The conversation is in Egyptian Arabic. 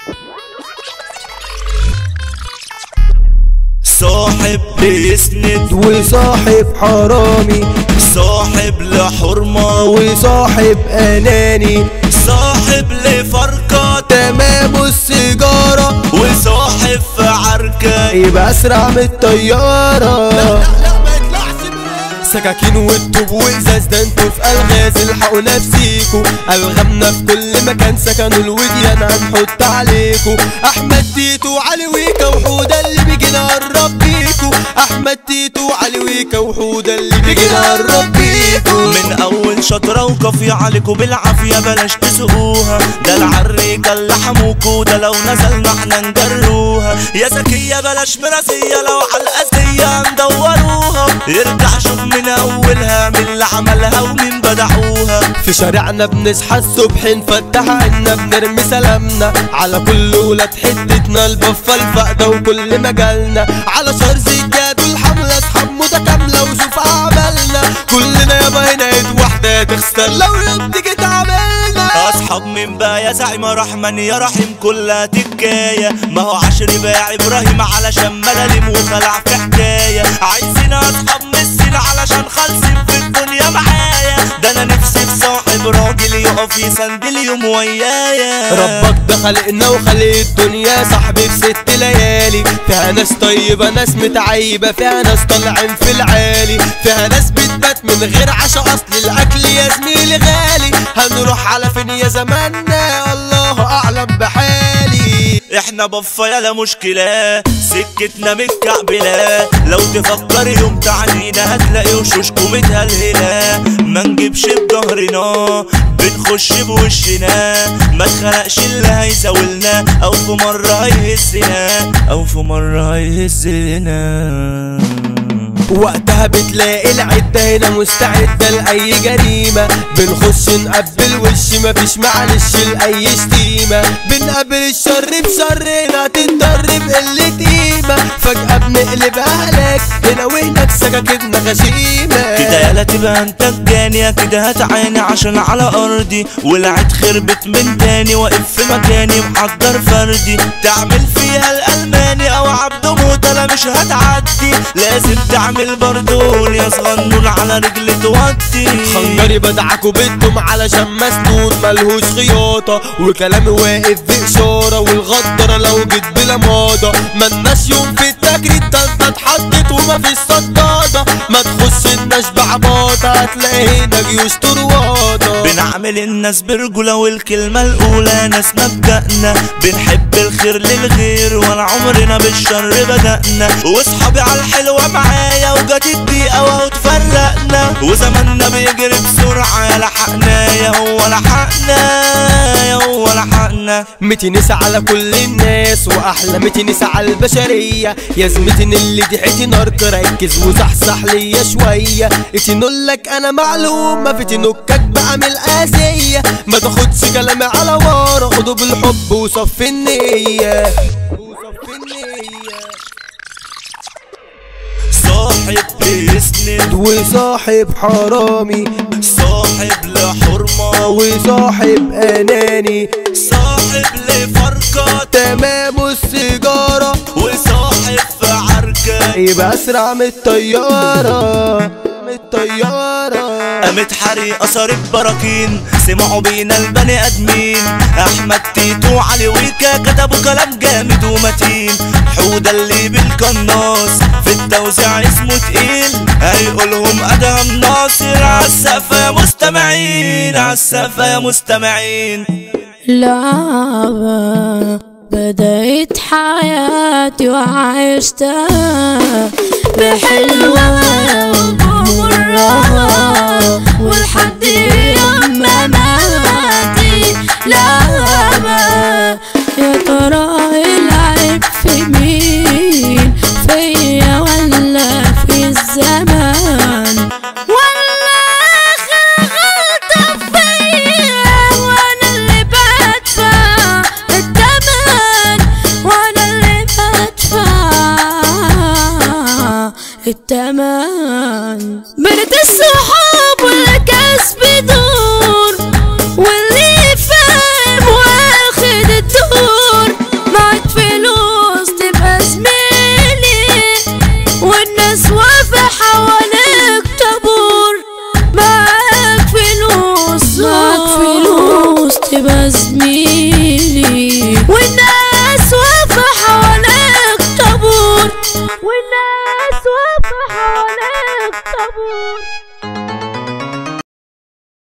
صاحب بيسند وصاحب حرامي صاحب لحرمة وصاحب اناني صاحب لفرقة تمام السيجارة وصاحب في عركة يبقى اسرع من الطيارة سكاكين والطوب وازاز ده انتوا في الغاز الحقوا نفسيكوا الغمنا في كل مكان سكنوا الوديان هنحط عليكوا احمد تيتو علي ويكا وحوده اللي بيجي نقرب بيكوا احمد تيتو علي ويكا وحوده اللي بيجي نقرب بيكوا من اول شطرة وكافية عليكوا بالعافية بلاش تسوقوها ده العريكة اللي حموكوا ده لو نزلنا احنا نجروها يا زكية بلاش مراسية لو على الأذية ندوروها ارجع شوف من اولها من اللي عملها ومين بدعوها في شارعنا بنصحى الصبح نفتح عنا بنرمي سلامنا على كل ولاد حتتنا البفة الفقدة وكل مجالنا على شهر زجاد والحملة اصحاب متكاملة وشوف اعمالنا كلنا يابا هنا ايد واحدة تخسر لو يوم تيجي تعملنا اصحاب من بقى يا زعيم رحمن يا رحيم كلها تكاية ما هو عشر باع ابراهيم علشان ملاليم وخلع في حكاية عايزين اصحاب مسين علشان خالصين في الدنيا معايا ده انا نفسي في صاحب راجل يقف يسند اليوم ويايا ربك ده خلقنا وخلق الدنيا صاحبي في ست ليالي فيها ناس طيبة ناس متعيبة فيها ناس طالعين في العالي فيها ناس بتبات من غير عشاء اصل الاكل يا زميلي غالي هنروح على فين يا زماننا الله اعلم بحالي احنا بفا يلا مشكلة سكتنا متكعبلة لو تفكر يوم تعنينا هتلاقي وشوشكم متهلهلة ما نجيبش بظهرنا بنخش بوشنا ما تخلقش اللي هيزاولنا او في مرة هيهزنا او في مرة هيهزنا وقتها بتلاقي العدة هنا مستعدة لأي جريمة بنخش نقبل وش مفيش معلش لأي شتيمة بنقابل الشر بشرنا تتضر بقلة قيمة فجأة بنقلب أهلك هنا وهناك سكاكتنا غشيمة كده يالا تبقى انت الجانية كده هتعاني عشان على ارضي ولعت خربت من تاني واقف في مكاني محضر فردي تعمل فيها الالماني او عبده موتة لا مش هتعدي لازم تعمل بردون يا صغنون على رجل توطي خنجري بدعك وبدهم علشان مسنون ملهوش خياطة وكلامي واقف بإشارة والغدرة لو جيت بلا موضة ملناش يوم في التجريد ده انت اتحطت ومفيش صدادة ما تخشناش بعباطة هتلاقي هنا جيوش طروادة بنعمل الناس برجولة والكلمة الأولى ناس مبدأنا بنحب الخير للغير ولا عمرنا بالشر بدأنا واصحابي على الحلوة معايا وجت الدقيقة وهو اتفرقنا وزماننا بيجري بسرعة يا لحقنا يا هو لحقنا يا هو لحقنا متي نسى على كل الناس واحلى متي نسى على البشريه يا زمتن اللي ضحكتي نارك ركز وصحصح ليا شويه اتنقول لك انا معلومه في تنكك بعمل قاسيه ما تاخدش كلامي على ورا خده بالحب وصفي النيه وصفي النيه صاحب بيسند وصاحب حرامي صاحب لحرمة وصاحب اناني صاحب لفرقة تمام السيجاره وصاحب في عركة يبقى اسرع من الطياره من الطياره قامت حريق اثر البراكين سمعوا بينا البني ادمين احمد تيتو علي ويكا كتبوا كلام جامد ومتين حوده اللي بالقناص في التوزيع اسمه تقيل هيقولهم ادهم ناصر عالسقفة يا مستمعين عالسقفة يا مستمعين لعبة بدأت حياتي وعشتها بحلوة ومرة ولحد يوم ما ماتي لعبة يا ترى العيب في مين فيا ولا في الزمان ولا آخر غلطة فيا وأنا اللي بدفع التمن وأنا اللي بدفع التمن بنت الصحاب والكاس بدور واللي فاهم واخد الدور واقفة حواليك طابور معاك فلوس معاك فلوس تبقى زميلي والناس واقفة حواليك طابور والناس واقفة حواليك طابور